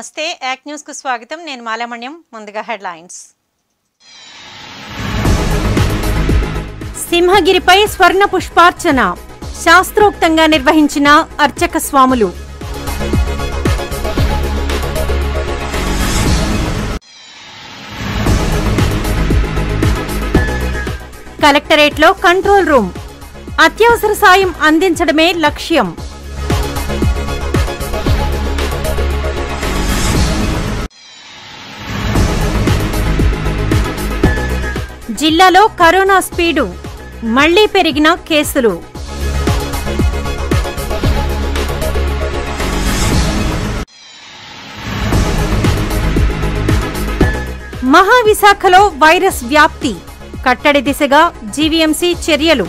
నమస్తే యాక్ న్యూస్ కు స్వాగతం నేను మాలామణ్యం ముందుగా హెడ్లైన్స్ సింహగిరిపై స్వర్ణ పుష్పార్చన శాస్త్రోక్తంగా నిర్వహించిన అర్చక స్వాములు కలెక్టరేట్లో కంట్రోల్ రూమ్ అత్యవసర సాయం అందించడమే లక్ష్యం జిల్లాలో కరోనా స్పీడు మళ్లీ పెరిగిన కేసులు మహావిశాఖలో వైరస్ వ్యాప్తి కట్టడి దిశగా జీవీఎంసీ చర్యలు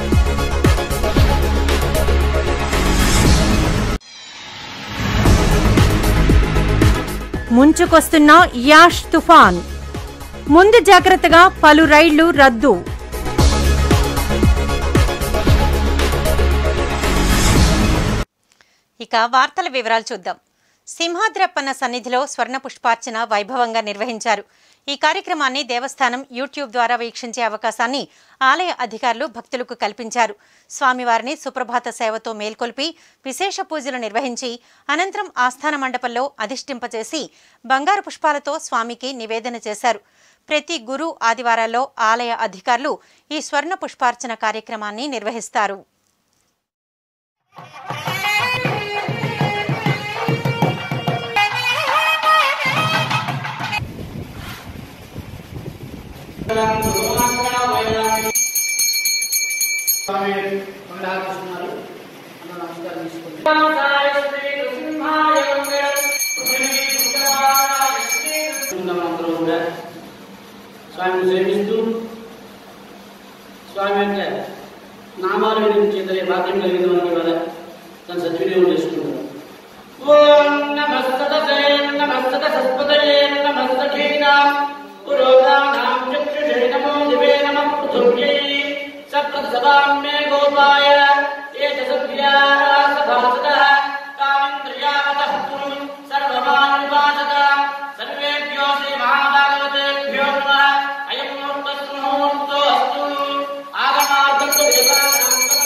ముంచుకొస్తున్న యాష్ తుఫాన్ ముందు జాగ్రత్తగా పలు రైళ్లు రద్దు ఇక వార్తల వివరాలు చూద్దాం సింహాద్రప్పన్న సన్నిధిలో స్వర్ణ పుష్పార్చన వైభవంగా నిర్వహించారు ఈ కార్యక్రమాన్ని దేవస్థానం యూట్యూబ్ ద్వారా వీక్షించే అవకాశాన్ని ఆలయ అధికారులు భక్తులకు కల్పించారు స్వామివారిని సుప్రభాత సేవతో మేల్కొల్పి విశేష పూజలు నిర్వహించి అనంతరం ఆస్థాన మండపంలో అధిష్ఠింపచేసి బంగారు పుష్పాలతో స్వామికి నివేదన చేశారు ప్రతి గురు ఆదివారాల్లో ఆలయ అధికారులు ఈ స్వర్ణ పుష్పార్చన కార్యక్రమాన్ని నిర్వహిస్తారు స్వామి మంగళాకృష్ణున్నారు అన్న నమస్కారం తీసుకోండి అందరూ కూడా స్వామిని సేవిస్తూ స్వామి యొక్క నామాలు వినిపించేదే భాగ్యం కలిగిన వారికి ఇవాళ దాన్ని సద్వినియోగం చేసుకుంటారు ఓం నమస్తతే నమస్తత సస్పతయే నమస్తఖీనాం పురోగానాం చక్షుషే నమో దివే నమః పృథువ్యై సప్రసదాం మే గోపాయ ఏతసభ్యాः సభాసదः కామింద్రియావతః కురు సర్వమానుపాసత సర్వేభ్యో శ్రీ మహాభాగవతేభ్యో నమః అయం ముహూర్తస్ముహూర్తో అస్తు ఆగమార్థం దేవానాం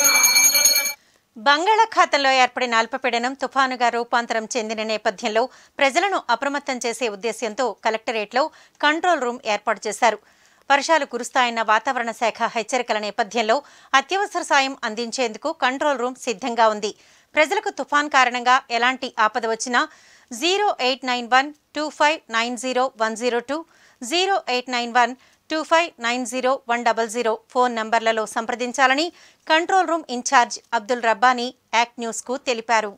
బంగాళాఖాతంలో ఏర్పడిన అల్పపీడనం తుఫానుగా రూపాంతరం చెందిన నేపథ్యంలో ప్రజలను అప్రమత్తం చేసే ఉద్దేశ్యంతో కలెక్టరేట్లో కంట్రోల్ రూమ్ ఏర్పాటు చేశారు వర్షాలు కురుస్తాయన్న వాతావరణ శాఖ హెచ్చరికల నేపథ్యంలో అత్యవసర సాయం అందించేందుకు కంట్రోల్ రూమ్ సిద్ధంగా ఉంది ప్రజలకు తుఫాన్ కారణంగా ఎలాంటి ఆపద వచ్చినా zero eight nine one two five nine zero one zero two zero eight nine one two five nine zero one double zero phone నంబర్లలో సంప్రదించాలని control room in charge Abdul Rabbani act న్యూస్కు తెలిపారు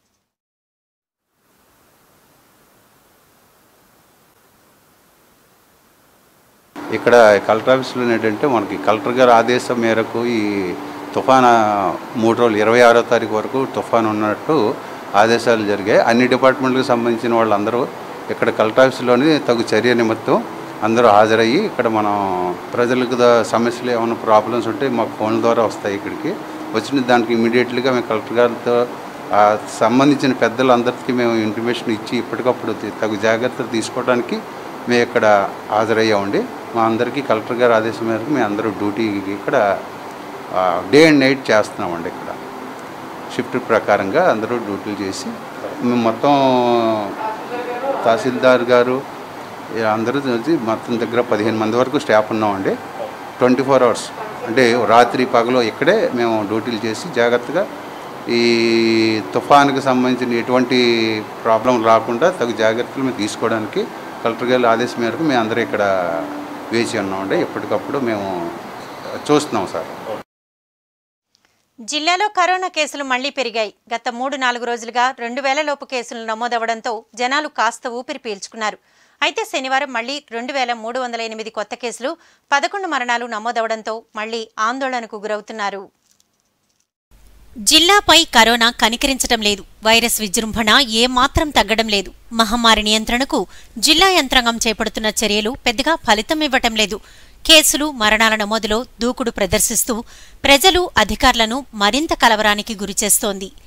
ఇక్కడ కలెక్టర్ ఆఫీస్లో ఏంటంటే మనకి కలెక్టర్ గారి ఆదేశం మేరకు ఈ తుఫాన్ మూడు రోజులు ఇరవై ఆరో తారీఖు వరకు తుఫాన్ ఉన్నట్టు ఆదేశాలు జరిగాయి అన్ని డిపార్ట్మెంట్లకు సంబంధించిన వాళ్ళందరూ ఇక్కడ కలెక్టర్ ఆఫీస్లోని తగు చర్య నిమిత్తం అందరూ హాజరయ్యి ఇక్కడ మనం ప్రజలకు ద- సమస్యలు ఏమైనా ప్రాబ్లమ్స్ ఉంటే మాకు ఫోన్ ద్వారా వస్తాయి ఇక్కడికి వచ్చిన దానికి ఇమీడియట్లీగా మేము కలెక్టర్ గారితో ఆ సంబంధించిన పెద్దలందరికీ మేము ఇంటిమేషన్ ఇచ్చి ఇప్పటికప్పుడు తి- తగు జాగ్రత్తలు తీసుకోవడానికి మేము ఇక్కడ హాజరయ్యామండి మా అందరికీ కలెక్టర్ గారి ఆదేశం మేరకు మేము అందరూ డ్యూటీకి ఇక్కడ డే అండ్ నైట్ చేస్తున్నామండి ఇక్కడ షిఫ్ట్ ప్రకారంగా అందరూ డ్యూటీలు చేసి మేము మొత్తం తహసీల్దార్ గారు ఈ అందరూ వచ్చి మొత్తం దగ్గర పదిహేను మంది వరకు స్టాఫ్ ఉన్నామండి ట్వంటీ ఫోర్ అవర్స్ అంటే రాత్రి పగలు ఇక్కడే మేము డ్యూటీలు చేసి జాగ్రత్తగా ఈ తుఫానుకి సంబంధించిన ఎటువంటి ప్రాబ్లం రాకుండా తగు జాగ్రత్తలు మేము తీసుకోవడానికి కలెక్టర్ గారి ఆదేశం మేరకు మేము అందరూ ఇక్కడ వేచి ఉన్నామండి ఎప్పటికప్పుడు మేము చూస్తున్నాం సార్ జిల్లాలో కరోనా కేసులు మళ్లీ పెరిగాయి గత మూడు నాలుగు రోజులుగా రెండు వేల లోపు కేసులు నమోదవడంతో జనాలు కాస్త ఊపిరి పీల్చుకున్నారు అయితే శనివారం మళ్లీ రెండు వేల మూడు వందల ఎనిమిది కొత్త కేసులు పదకొండు మరణాలు నమోదవడంతో మళ్లీ ఆందోళనకు గురవుతున్నారు జిల్లాపై కరోనా కనికరించడం లేదు వైరస్ విజృంభణ ఏమాత్రం తగ్గడం లేదు మహమ్మారి నియంత్రణకు జిల్లా యంత్రాంగం చేపడుతున్న చర్యలు పెద్దగా ఫలితం ఇవ్వటం లేదు కేసులు మరణాల నమోదులో దూకుడు ప్రదర్శిస్తూ ప్రజలు అధికారులను మరింత కలవరానికి గురిచేస్తోంది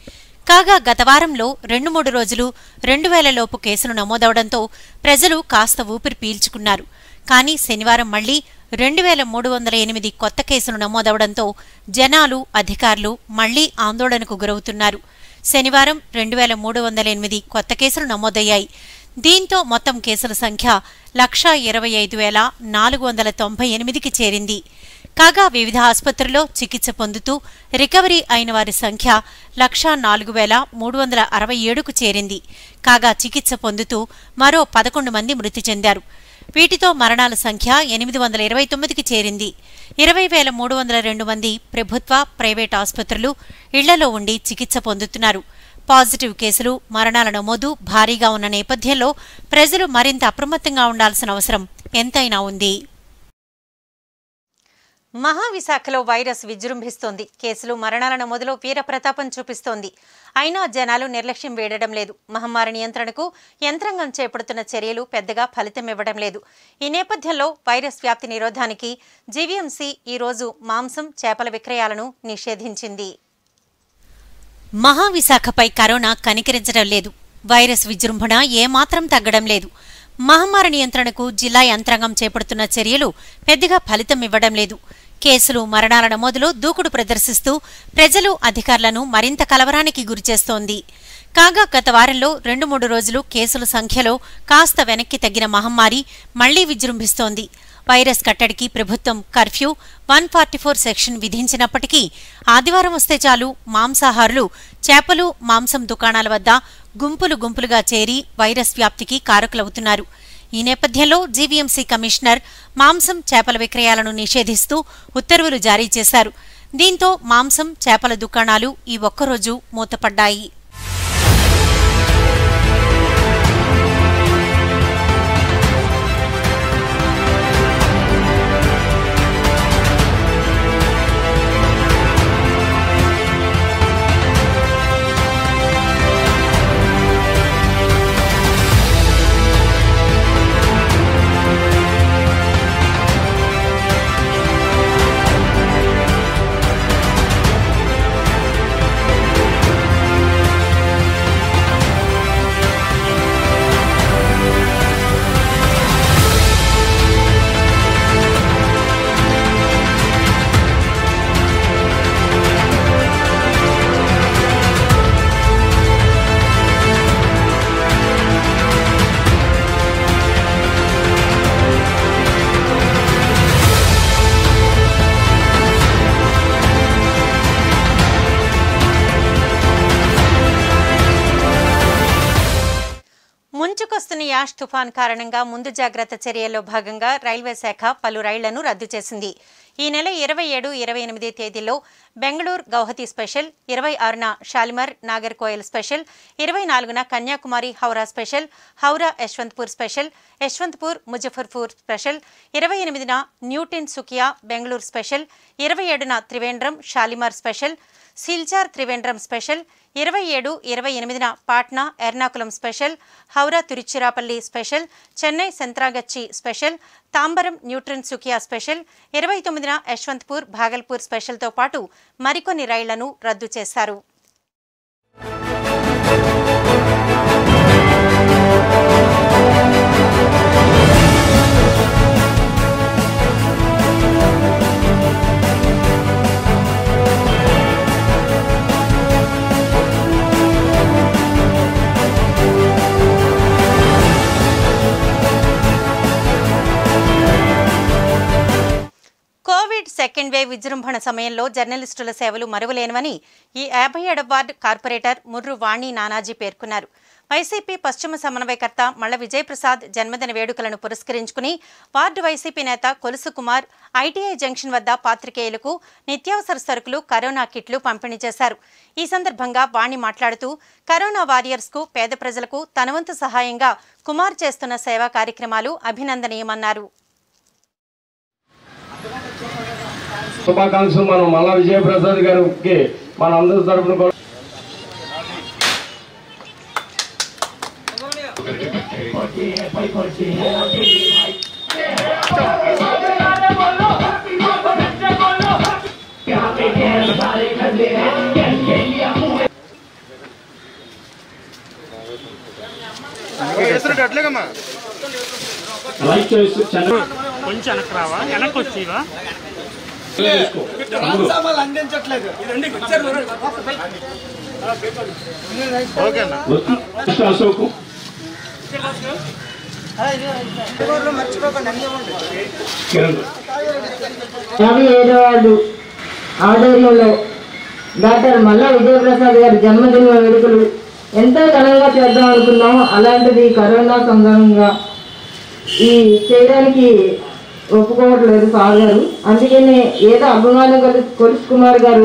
కాగా గత వారంలో రెండు మూడు రోజులు రెండు వేల లోపు కేసులు నమోదవడంతో ప్రజలు కాస్త ఊపిరి పీల్చుకున్నారు కానీ శనివారం మళ్లీ రెండు వేల మూడు వందల ఎనిమిది కొత్త కేసులు నమోదవడంతో జనాలు అధికారులు మళ్లీ ఆందోళనకు గురవుతున్నారు శనివారం రెండు వేల మూడు వందల ఎనిమిది కొత్త కేసులు నమోదయ్యాయి దీంతో మొత్తం కేసుల సంఖ్య లక్షా ఇరవై ఐదు వేల నాలుగు వందల తొంభై ఎనిమిదికి చేరింది కాగా వివిధ ఆసుపత్రుల్లో చికిత్స పొందుతూ రికవరీ అయిన వారి సంఖ్య లక్షా నాలుగు వేల మూడు వందల అరవై ఏడుకు చేరింది కాగా చికిత్స పొందుతూ మరో పదకొండు మంది మృతి చెందారు వీటితో మరణాల సంఖ్య ఎనిమిది వందల ఇరవై తొమ్మిదికి చేరింది ఇరవై వేల మూడు వందల రెండు మంది ప్రభుత్వ ప్రైవేట్ ఆసుపత్రులు ఇళ్లలో ఉండి చికిత్స పొందుతున్నారు పాజిటివ్ కేసులు మరణాల నమోదు భారీగా ఉన్న నేపథ్యంలో ప్రజలు మరింత అప్రమత్తంగా ఉండాల్సిన అవసరం ఎంతైనా ఉంది మహావిశాఖలో వైరస్ విజృంభిస్తోంది కేసులు మరణాల నమోదులో వీర ప్రతాపం చూపిస్తోంది అయినా జనాలు నిర్లక్ష్యం వేయడం లేదు మహమ్మారి నియంత్రణకు యంత్రాంగం చేపడుతున్న చర్యలు పెద్దగా ఫలితం ఇవ్వడం లేదు ఈ నేపథ్యంలో వైరస్ వ్యాప్తి నిరోధానికి జీవీఎంసీ ఈ రోజు మాంసం చేపల విక్రయాలను నిషేధించింది మహావిశాఖపై కరోనా కనికరించడం లేదు వైరస్ విజృంభణ ఏమాత్రం తగ్గడం లేదు మహమ్మారి నియంత్రణకు జిల్లా యంత్రాంగం చేపడుతున్న చర్యలు పెద్దగా ఫలితం ఇవ్వడం లేదు కేసులు మరణాల నమోదులో దూకుడు ప్రదర్శిస్తూ ప్రజలు అధికారులను మరింత కలవరానికి గురిచేస్తోంది కాగా గత వారంలో రెండు మూడు రోజులు కేసుల సంఖ్యలో కాస్త వెనక్కి తగ్గిన మహమ్మారి మళ్లీ విజృంభిస్తోంది వైరస్ కట్టడికి ప్రభుత్వం curfew one forty four section విధించినప్పటికీ ఆదివారం వస్తే చాలు మాంసాహారులు చేపలు మాంసం దుకాణాల వద్ద గుంపులు గుంపులుగా చేరి వైరస్ వ్యాప్తికి కారకులవుతున్నారు ఈ నేపథ్యంలో జీవీఎంసీ కమిషనర్ మాంసం చేపల విక్రయాలను నిషేధిస్తూ ఉత్తర్వులు జారీ చేశారు దీంతో మాంసం చేపల దుకాణాలు ఈ ఒక్కరోజు మూతపడ్డాయి ముంచుకొస్తున్న యాష్ తుఫాన్ కారణంగా ముందు జాగ్రత్త చర్యల్లో భాగంగా రైల్వే శాఖ పలు రైళ్లను రద్దు చేసింది ఈ నెల ఇరవై ఏడు ఇరవై ఎనిమిది తేదీల్లో బెంగళూరు గౌహతి స్పెషల్ ఇరవై ఆరున షాలిమర్ నాగర్కోయల్ స్పెషల్ ఇరవై నాలుగున Kanyakumari Howrah special Howrah Yesvantpur special Yesvantpur Muzaffarpur special ఇరవై ఎనిమిదిన న్యూటిన్ సుకియా బెంగళూరు స్పెషల్ ఇరవై ఏడున త్రివేంద్రం షాలిమార్ స్పెషల్ సిల్చార్ త్రివేంద్రం స్పెషల్ ఇరవై ఏడు ఇరవై ఎనిమిదిన Patna Ernakulam special Howrah Tiruchirappalli special Chennai Santragachi special Tambaram New Tinsukia special ఇరవై తొమ్మిదిన యశ్వంత్పూర్ భాగల్పూర్ స్పెషల్తో పాటు మరికొన్ని రైళ్లను రద్దు చేశారు కోవిడ్ సెకండ్ వేవ్ విజృంభణ సమయంలో జర్నలిస్టుల సేవలు మరువలేనివని ఈ యాభై ఏడవ వార్డు కార్పొరేటర్ ముర్రు వాణి నానాజీ పేర్కొన్నారు వైసీపీ పశ్చిమ సమన్వయకర్త మల్ల విజయప్రసాద్ జన్మదిన వేడుకలను పురస్కరించుకుని వార్డు వైసీపీ నేత కొలుసు కుమార్ ఐటీఐ జంక్షన్ వద్ద పాత్రికేయులకు నిత్యావసర సరుకులు కరోనా కిట్లు పంపిణీ చేశారు ఈ సందర్భంగా వాణి మాట్లాడుతూ కరోనా వారియర్స్కు పేద ప్రజలకు తనవంతు సహాయంగా కుమార్ చేస్తున్న సేవా కార్యక్రమాలు అభినందనీయమన్నారు శుభాకాంక్షలు మనం మల్లా విజయప్రసాద్ గారికి మన అందరి తరపున కూడా లైక్ చేసి చంద్ర కొంచెం వెనక్కి రావా వెనక్కి వచ్చేవా తీసుకో తమ్ముడు. వస్తు అశోక్ కిరణ్ యాభై ఏడో వార్డు ఆధ్వర్యంలో డాక్టర్ మల్లా విజయప్రసాద్ గారి జన్మదిన వేడుకలు ఎంతో ఘనంగా చేద్దాం అనుకున్నాము అలాంటిది కరోనా సందర్భంగా ఈ చేయడానికి ఒప్పుకోవట్లేదు సార్ గారు అందుకనే ఏదో అభిమానం కొలి కొలుసు కుమార్ గారు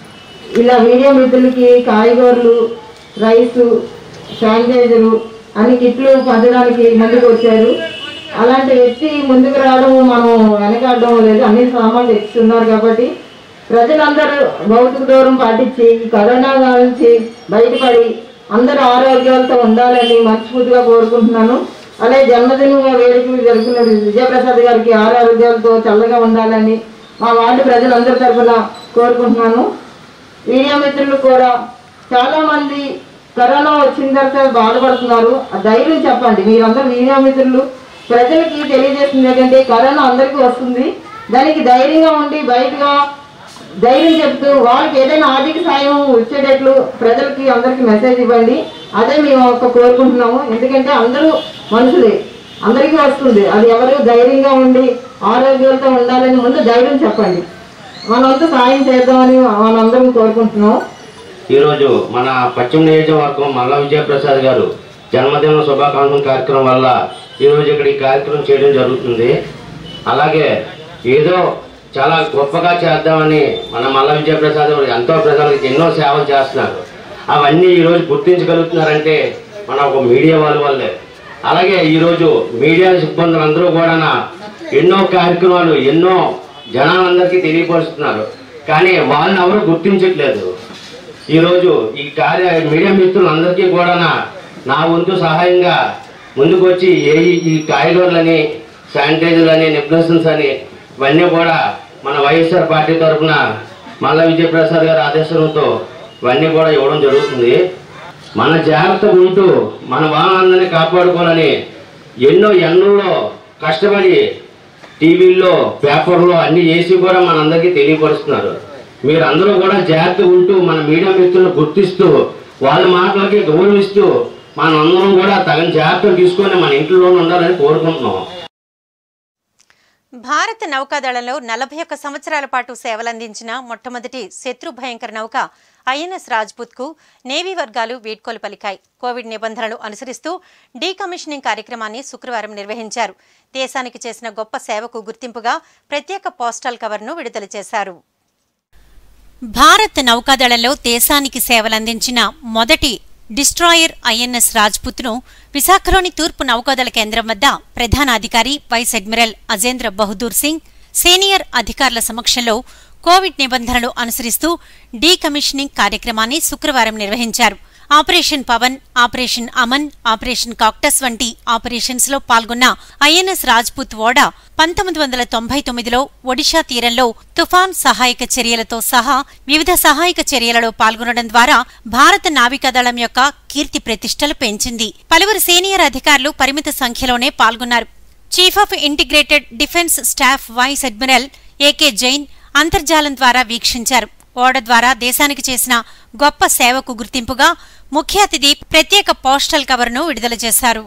ఇలా వీడియో మిత్రులకి కాయగూరలు రైసు శానిటైజరు అన్ని కిట్లు పంచడానికి ముందుకు వచ్చారు అలాంటి వ్యక్తి ముందుకు రావడం మనం వెనకాడడం లేదు అన్ని సామాన్లు తెచ్చుతున్నారు కాబట్టి ప్రజలందరూ భౌతిక దూరం పాటించి ఈ కరోనా నుంచి బయటపడి అందరూ ఆరోగ్యాలతో ఉండాలని మనస్ఫూర్తిగా కోరుకుంటున్నాను అలాగే జన్మదిన వేడుకలు జరుపుకున్న విజయప్రసాద్ గారికి ఆరోగ్యాలతో చల్లగా ఉండాలని మా వార్డు ప్రజలందరి తరఫున కోరుకుంటున్నాను వీడియో మిత్రులు కూడా చాలా మంది కరోనా వచ్చిన తర్వాత బాధపడుతున్నారు ఆ ధైర్యం చెప్పండి మీరందరూ వీడియో మిత్రులు ప్రజలకి తెలియజేస్తుంది ఏంటంటే కరోనా అందరికీ వస్తుంది దానికి ధైర్యంగా ఉండి బయటగా ధైర్యం చెప్తూ వాళ్ళకి ఏదైనా ఆర్థిక సాయం వచ్చేటట్లు ప్రజలకి అందరికీ మెసేజ్ ఇవ్వండి అదే మేము ఒక కోరుకుంటున్నాము ఎందుకంటే అందరూ మనుషులే అందరికీ వస్తుంది అది ఎవరు ధైర్యంగా ఉండి ఆరోగ్యాలతో ఉండాలని ముందు ధైర్యం చెప్పండి మనంతా సాయం చేద్దామని మనందరం కోరుకుంటున్నాం ఈరోజు మన పశ్చిమ నియోజకవర్గం మల్లా విజయప్రసాద్ గారు జన్మదిన శుభాకాంక్షల కార్యక్రమం వల్ల ఈరోజు ఇక్కడ ఈ కార్యక్రమం చేయడం జరుగుతుంది అలాగే ఏదో చాలా గొప్పగా చేద్దామని మన మల్ల విజయప్రసాద్ గారు ఎంతో ప్రజలకు ఎన్నో సేవలు చేస్తున్నారు అవన్నీ ఈరోజు గుర్తించగలుగుతున్నారంటే మన ఒక మీడియా వాళ్ళ వల్లే అలాగే ఈరోజు మీడియా సిబ్బందులు అందరూ కూడా ఎన్నో కార్యక్రమాలు ఎన్నో జనాలందరికీ తెలియపరుస్తున్నారు కానీ వాళ్ళని ఎవరు గుర్తించట్లేదు ఈరోజు ఈ కార్య మీడియా మిత్రులందరికీ కూడా నా వంతు సహాయంగా ముందుకు వచ్చి ఏ ఈ కాయగూరలని శానిటైజర్లని నిబ్లసన్స్ అని ఇవన్నీ కూడా మన వైఎస్ఆర్ పార్టీ తరఫున మల్ల విజయప్రసాద్ గారి ఆదేశంతో ఇవన్నీ కూడా ఇవ్వడం జరుగుతుంది మన జాగ్రత్త ఉంటూ మన వాళ్ళందరినీ కాపాడుకోవాలని ఎన్నో ఎన్నుల్లో కష్టపడి టీవీల్లో పేపర్లో అన్ని చేసి కూడా మనందరికీ తెలియపరుస్తున్నారు మీరు అందరూ కూడా జాగ్రత్త ఉంటూ మన మీడియా మిత్రులను గుర్తిస్తూ వాళ్ళ మాటలకి గౌరవిస్తూ మనందరం కూడా తగిన జాగ్రత్తలు తీసుకొని మన ఇంట్లోనే ఉండాలని కోరుకుంటున్నాం భారత నౌకాదళంలో నలభై ఒక్క సంవత్సరాల పాటు సేవలందించిన మొట్టమొదటి శత్రు భయంకర నౌక ఐఎన్ఎస్ రాజ్పుత్కు నేవీ వర్గాలు వీడ్కోలు పలికాయి కోవిడ్ నిబంధనలు అనుసరిస్తూ డీకమిషనింగ్ కార్యక్రమాన్ని శుక్రవారం నిర్వహించారు దేశానికి చేసిన గొప్ప సేవకు గుర్తింపుగా ప్రత్యేక పోస్టల్ కవర్ను విడుదల చేశారు భారత్ నౌకాదళంలో దేశానికి సేవలందించిన మొదటి డిస్ట్రాయర్ ఐఎన్ఎస్ రాజ్పుత్ను విశాఖలోని తూర్పు నౌకాదళ కేంద్రం వద్ద ప్రధాన అధికారి vice admiral Ajendra Bahadur Singh senior అధికారుల సమక్షంలో కోవిడ్ నిబంధనలు అనుసరిస్తూ డీకమిషనింగ్ కార్యక్రమాన్ని శుక్రవారం నిర్వహించారు operation Pawan operation Aman operation cactus వంటి ఆపరేషన్స్ లో పాల్గొన్న ఐఎన్ఎస్ రాజ్పుత్ ఓడ పంతొమ్మిది వందల తొంభై తొమ్మిదిలో ఒడిషా తీరంలో తుఫాన్ సహాయక చర్యలతో సహా వివిధ సహాయక చర్యలలో పాల్గొనడం ద్వారా భారత నావికాదళం యొక్క కీర్తి ప్రతిష్టలు పెంచింది పలువురు సీనియర్ అధికారులు పరిమిత సంఖ్యలోనే పాల్గొన్నారు chief of integrated defence staff vice admiral AK Jain అంతర్జాలం ద్వారా వీక్షించారు ఓడ ద్వారా దేశానికి చేసిన గొప్ప సేవకు గుర్తింపుగా ముఖ్య అతిథి ప్రత్యేక పోస్టల్ కవర్ను విడుదల చేశారు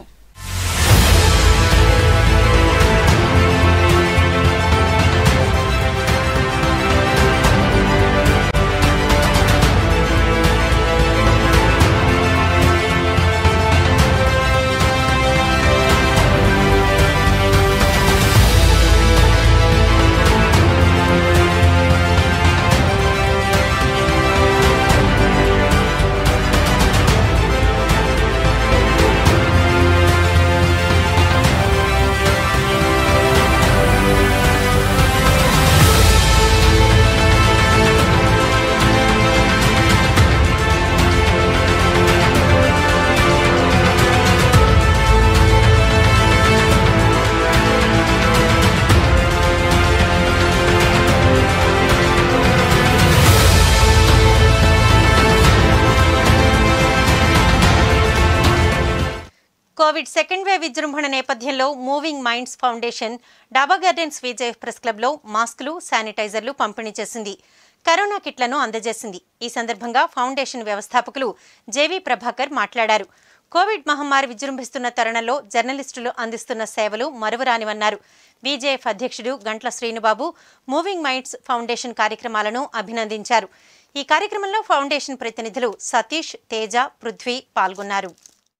కోవిడ్ సెకండ్ వేవ్ విజృంభణ నేపథ్యంలో moving minds foundation Daba gardens Vijay press క్లబ్లో మాస్కులు శానిటైజర్లు పంపిణీ చేసింది కరోనా కిట్లను అందజేసింది ఈ సందర్భంగా ఫౌండేషన్ వ్యవస్థాపకులు జేవీ ప్రభాకర్ మాట్లాడారు కోవిడ్ మహమ్మారి విజృంభిస్తున్న తరుణంలో జర్నలిస్టులు అందిస్తున్న సేవలు మరువరానివన్నారు బీజేఎఫ్ అధ్యక్షుడు Gantla Srinubabu moving minds foundation కార్యక్రమాలను అభినందించారు ఈ కార్యక్రమంలో ఫౌండేషన్ ప్రతినిధులు సతీష్ తేజ పృథ్వీ పాల్గొన్నారు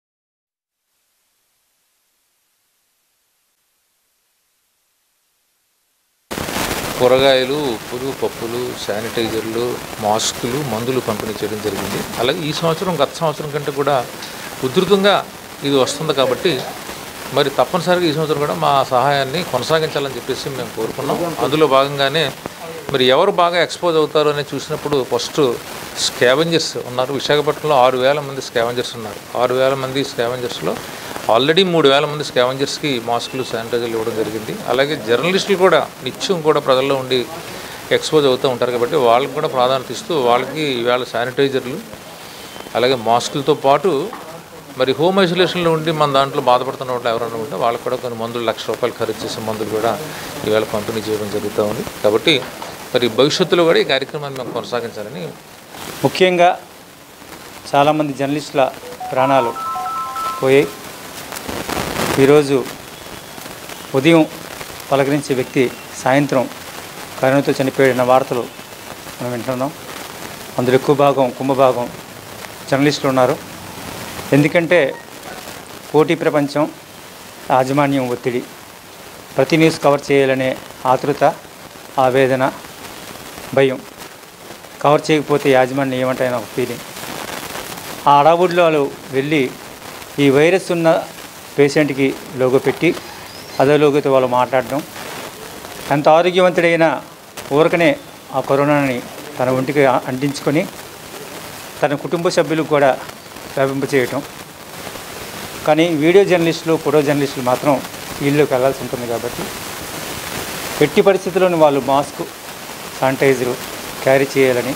కూరగాయలు ఉప్పులు పప్పులు శానిటైజర్లు మాస్కులు మందులు పంపిణీ చేయడం జరిగింది అలాగే ఈ సంవత్సరం గత సంవత్సరం కంటే కూడా ఉధృతంగా ఇది వస్తుంది కాబట్టి మరి తప్పనిసరిగా ఈ సంవత్సరం కూడా మా సహాయాన్ని కొనసాగించాలని చెప్పేసి మేము కోరుకున్నాం అందులో భాగంగానే మరి ఎవరు బాగా ఎక్స్పోజ్ అవుతారు అని చూసినప్పుడు ఫస్ట్ స్కావెంజర్స్ ఉన్నారు విశాఖపట్నంలో ఆరు వేల మంది స్కావెంజర్స్ ఉన్నారు ఆరు వేల మంది స్కావెంజర్స్లో ఆల్రెడీ మూడు వేల మంది స్కావెంజర్స్కి మాస్కులు శానిటైజర్లు ఇవ్వడం జరిగింది అలాగే జర్నలిస్టులు కూడా నిత్యం కూడా ప్రజల్లో ఉండి ఎక్స్పోజ్ అవుతూ ఉంటారు కాబట్టి వాళ్ళకి కూడా ప్రాధాన్యత ఇస్తూ వాళ్ళకి ఈవేళ శానిటైజర్లు అలాగే మాస్కులతో పాటు మరి హోమ్ ఐసోలేషన్లో ఉండి మన దాంట్లో బాధపడుతున్న వాళ్ళు ఎవరైనా ఉంటే వాళ్ళకి కూడా కొన్ని మందులు లక్ష రూపాయలు ఖరీదు చేసే మందులు కూడా ఈవేళ పంపిణీ చేయడం జరుగుతూ ఉంది కాబట్టి మరి భవిష్యత్తులో కూడా ఈ కార్యక్రమాన్ని మేము కొనసాగించాలని ముఖ్యంగా చాలామంది జర్నలిస్టుల ప్రాణాలు పోయాయి ఈరోజు ఉదయం పలకరించే వ్యక్తి సాయంత్రం కరోనాతో చనిపోయిన వార్తలు మనం వింటున్నాం అందులో ఎక్కువ భాగం కుంభభాగం జర్నలిస్టులు ఉన్నారు ఎందుకంటే పోటీ ప్రపంచం యాజమాన్యం ఒత్తిడి ప్రతి న్యూస్ కవర్ చేయాలనే ఆతృత ఆవేదన భయం కవర్ చేయకపోతే యాజమాన్యం ఏమంటాయని ఒక ఫీలింగ్ ఆ అడవుడిలో వాళ్ళు వెళ్ళి ఈ వైరస్ ఉన్న పేషెంట్కి లోగో పెట్టి అదే లోగోతో వాళ్ళు మాట్లాడడం ఎంత ఆరోగ్యవంతుడైన ఊరకనే ఆ కరోనాని తన ఒంటికి అంటించుకొని తన కుటుంబ సభ్యులకు కూడా వ్యాపింపచేయటం కానీ వీడియో జర్నలిస్టులు ఫోటో జర్నలిస్టులు మాత్రం వీళ్ళకి వెళ్ళాల్సి ఉంటుంది కాబట్టి ఎట్టి పరిస్థితుల్లోనూ వాళ్ళు మాస్క్ శానిటైజరు క్యారీ చేయాలని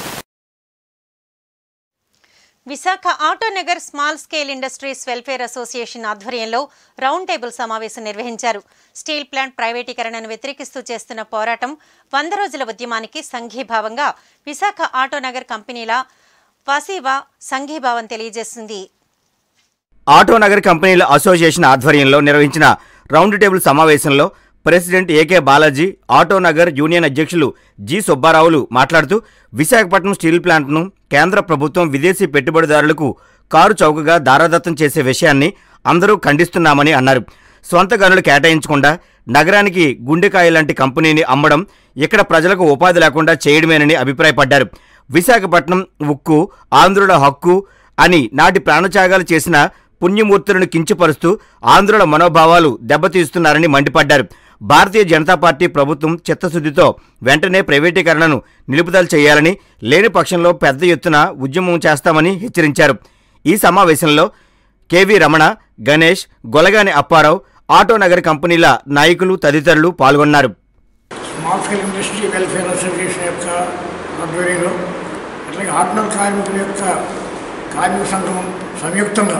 Visakha Autonagar small scale industries welfare association ఆధ్వర్యంలో రౌండ్ టేబుల్ సమావేశం నిర్వహించారు స్టీల్ ప్లాంట్ ప్రైవేటీకరణను వ్యతిరేకిస్తూ చేస్తున్న పోరాటం వంద రోజుల ఉద్యమానికి సంఘీభావంగా విశాఖ ఆటోనగర్ కంపెనీల వసీవా సంఘీభావం తెలియజేసింది ఆటోనగర్ కంపెనీల అసోసియేషన్ ఆధ్వర్యంలో నిర్వహించిన రౌండ్ టేబుల్ సమావేశంలో president AK Balaji Autonagar union అధ్యక్షులు జి సుబ్బారావులు మాట్లాడుతూ విశాఖపట్నం స్టీల్ ప్లాంట్ను కేంద్ర ప్రభుత్వం విదేశీ పెట్టుబడిదారులకు కారు చౌకగా దారాదత్తం చేసే విషయాన్ని అందరూ ఖండిస్తున్నామని అన్నారు స్వంత గనులు కేటాయించకుండా నగరానికి గుండెకాయ లాంటి కంపెనీని అమ్మడం ఇక్కడ ప్రజలకు ఉపాధి లేకుండా చేయడమేనని అభిప్రాయపడ్డారు విశాఖపట్నం ఉక్కు ఆంధ్రుల హక్కు అని నాటి ప్రాణత్యాగాలు చేసిన పుణ్యమూర్తులను కించపరుస్తూ ఆంధ్రుల మనోభావాలు దెబ్బతీస్తున్నారని మండిపడ్డారు భారతీయ జనతా పార్టీ ప్రభుత్వం చిత్తశుద్ధితో వెంటనే ప్రైవేటీకరణను నిలుపుదల చేయాలని లేని పక్షంలో పెద్ద ఎత్తున ఉద్యమం చేస్తామని హెచ్చరించారు ఈ సమావేశంలో కెవి రమణ గణేష్ గొలగాని అప్పారావు ఆటోనగర్ కంపెనీల నాయకులు తదితరులు పాల్గొన్నారు small scale industry welfare association యొక్క ఆధ్వర్యంలో అట్లాగే ఆర్డినల్ కార్మికుల యొక్క కార్మిక సంఘం సంయుక్తంగా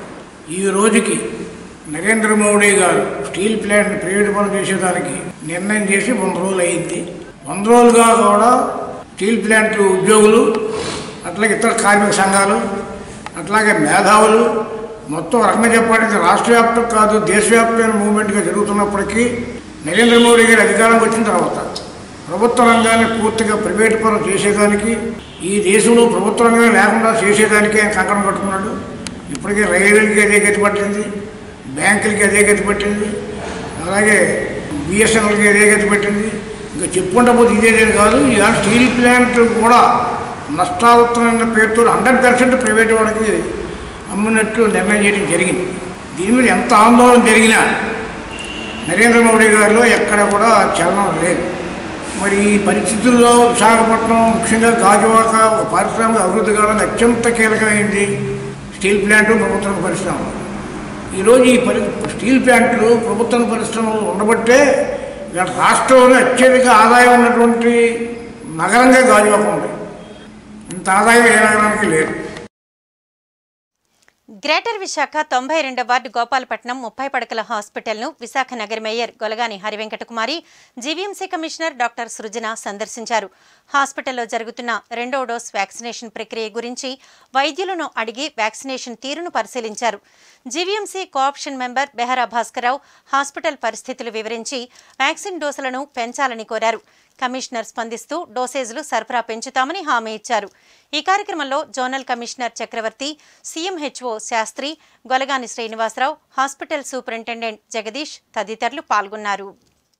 ఈ రోజుకి నరేంద్ర మోడీ గారు స్టీల్ ప్లాంట్ ప్రైవేట్ పనులు చేసేదానికి నిర్ణయం చేసి వంద రోజులు అయింది వంద రోజులుగా కూడా స్టీల్ ప్లాంట్ ఉద్యోగులు అట్లాగే ఇతర కార్మిక సంఘాలు అట్లాగే మేధావులు మొత్తం రకంగా చెప్పాలంటే రాష్ట్ర వ్యాప్తం కాదు దేశవ్యాప్తమైన మూవ్మెంట్గా జరుగుతున్నప్పటికీ నరేంద్ర మోడీ గారి అధికారంకి వచ్చిన తర్వాత ప్రభుత్వ రంగాన్ని పూర్తిగా ప్రైవేట్ పరం చేసేదానికి ఈ దేశంలో ప్రభుత్వ రంగం లేకుండా చేసేదానికి ఆయన కంకణం కట్టుకున్నాడు ఇప్పటికే రైల్వేలకి అదే గతి పట్టింది బ్యాంకులకి అదే గతి పట్టింది అలాగే బిఎస్ఎన్ఎల్కి అదే గతి పట్టింది ఇంకా చెప్పుకుంటా పోతే ఇదేదే కాదు ఇవాళ స్టీల్ ప్లాంట్ కూడా నష్టాలుతున్న పేరుతో హండ్రెడ్ పర్సెంట్ ప్రైవేట్ వాళ్ళకి అమ్మినట్టు నిర్ణయం చేయడం జరిగింది దీని మీద ఎంత ఆందోళన జరిగినా నరేంద్ర మోడీ గారిలో ఎక్కడ కూడా చలనం లేదు మరి ఈ పరిస్థితుల్లో విశాఖపట్నం ముఖ్యంగా గాజువాక ఒక పారిశ్రామిక అభివృద్ధి కావడానికి అత్యంత కీలకమైంది స్టీల్ ప్లాంట్ ప్రభుత్వ పరిశ్రమ ఈరోజు ఈ పరి స్టీల్ ప్లాంట్లు ప్రభుత్వ పరిశ్రమలు ఉండబట్టే ఇవాళ రాష్ట్రంలో అత్యధిక ఆదాయం ఉన్నటువంటి నగరంగా గాజువాక ఉంది ఇంత ఆదాయం ఏ నగరానికి లేదు గ్రేటర్ విశాఖ తొంభై రెండవ వార్డు గోపాలపట్నం ముప్పై పడకల హాస్పిటల్ను విశాఖ నగర mayor Golagani Harivenkatakumari GVMC commissioner doctor Srujana సందర్శించారు హాస్పిటల్లో జరుగుతున్న రెండో డోస్ వ్యాక్సినేషన్ ప్రక్రియ గురించి వైద్యులను అడిగి వ్యాక్సినేషన్ తీరును పరిశీలించారు GVMC co option member Behara Bhaskararao hospital పరిస్థితులు వివరించి వ్యాక్సిన్ డోసులను పెంచాలని కోరారు కమిషనర్ స్పందిస్తూ డోసేజ్లు సరఫరా పెంచుతామని హామీ ఇచ్చారు ఈ కార్యక్రమంలో zonal commissioner Chakravarthy CMHO Sastry Golagani Srinivasarao hospital superintendent Jagadish తదితరులు పాల్గొన్నారు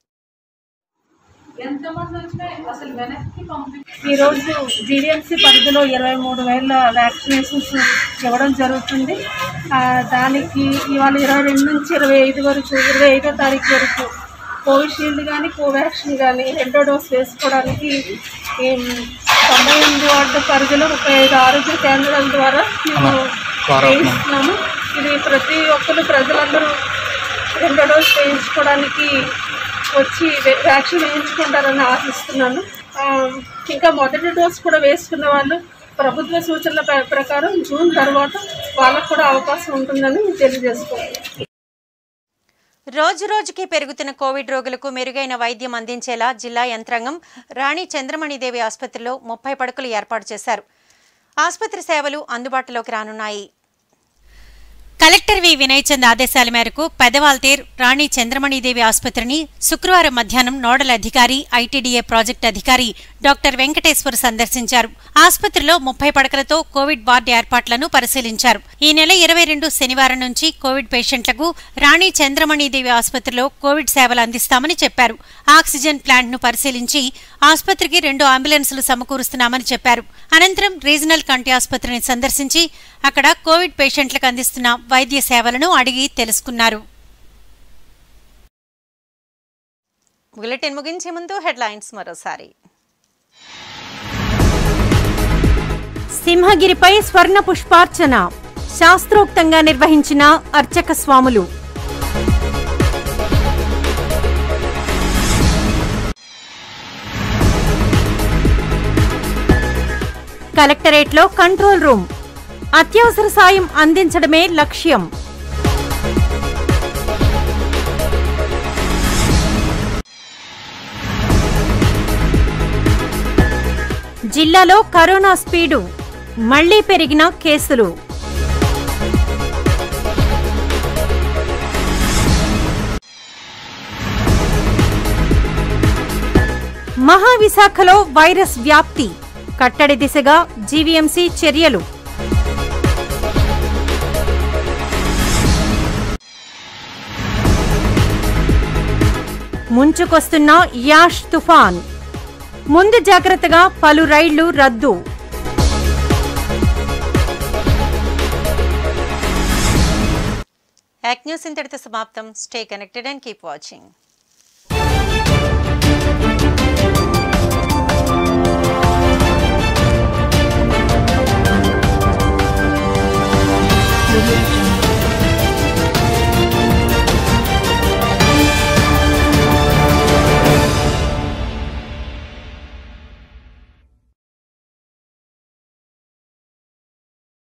ఎంతమంది వచ్చినా అసలు వెనక్కి పంపి ఈరోజు జీవీఎంసీ పరిధిలో ఇరవై మూడు వేల వ్యాక్సినేషన్స్ ఇవ్వడం జరుగుతుంది ఆ, దానికి ఇవాళ ఇరవై రెండు నుంచి ఇరవై ఐదు వరకు ఇరవై ఐదో తారీఖు వరకు కోవిషీల్డ్ కానీ కోవాక్సిన్ కానీ రెండో డోస్ వేసుకోవడానికి ఈ తొంభై ఎనిమిది వార్డు పరిధిలో ముప్పై ఐదు ఆరోగ్య కేంద్రాల ద్వారా మేము వేయిస్తున్నాము ఇది ప్రతి ఒక్కరు ప్రజలందరూ రెండో డోస్ వేయించుకోవడానికి వచ్చి వే- వ్యాక్సిన్ వేయించుకుంటారని ఆశిస్తున్నాను ఆ, ఇంకా మొదటి డోస్ కూడా వేసుకున్న వాళ్ళు ప్రభుత్వ సూచనల ప్ర- ప్రకారం జూన్ తర్వాత వాళ్ళకు కూడా అవకాశం ఉంటుందని తెలియజేసుకోవాలి రోజు రోజుకి పెరుగుతున్న కోవిడ్ రోగులకు మెరుగైన వైద్యం అందించేలా జిల్లా యంత్రాంగం రాణి చంద్రమణిదేవి ఆసుపత్రిలో ముప్పై పడకలు ఏర్పాటు చేశారు ఆసుపత్రి సేవలు అందుబాటులోకి రానున్నాయి కలెక్టర్ వి వినయ్ చంద్ ఆదేశాల మేరకు పెదవాల్తేర్ రాణి చంద్రమణిదేవి ఆసుపత్రిని శుక్రవారం మధ్యాహ్నం నోడల్ అధికారి ఐటీడీఏ ప్రాజెక్ట్ అధికారి డాక్టర్ వెంకటేశ్వర్ సందర్శించారు ఆసుపత్రిలో ముప్పై పడకలతో కోవిడ్ వార్డు ఏర్పాట్లను పరిశీలించారు ఈ నెల ఇరవై రెండు శనివారం నుంచి కోవిడ్ పేషెంట్లకు రాణి చంద్రమణిదేవి ఆసుపత్రిలో కోవిడ్ సేవలు అందిస్తామని చెప్పారు ఆక్సిజన్ ప్లాంట్ ను పరిశీలించి ఆసుపత్రికి రెండు అంబులెన్సులు సమకూరుస్తున్నామని చెప్పారు అనంతరం రీజనల్ కంటి ఆసుపత్రిని సందర్శించి అక్కడ కోవిడ్ పేషెంట్లకు అందిస్తున్న వైద్య సేవలను అడిగి తెలుసుకున్నారు బులెటిన్ ముగించే ముందు హెడ్లైన్స్ మరోసారి సింహగిరిపై స్వర్ణ పుష్పార్చన శాస్త్రోక్తంగా నిర్వహించిన అర్చక స్వాములు కలెక్టరేట్లో కంట్రోల్ రూమ్ అత్యవసర సాయం అందించడమే లక్ష్యం జిల్లాలో కరోనా స్పీడు మళ్లీ పెరిగిన కేసులు మహావిశాఖలో వైరస్ వ్యాప్తి కట్టడి దిశగా జీవీఎంసీ చర్యలు ముంచుకొస్తున్న యాష్ తుఫాన్ ముందు జాగ్రత్తగా పలు రైళ్లు రద్దు యాక్ న్యూస్ ఇంతటితో సమాప్తం stay connected and keep watching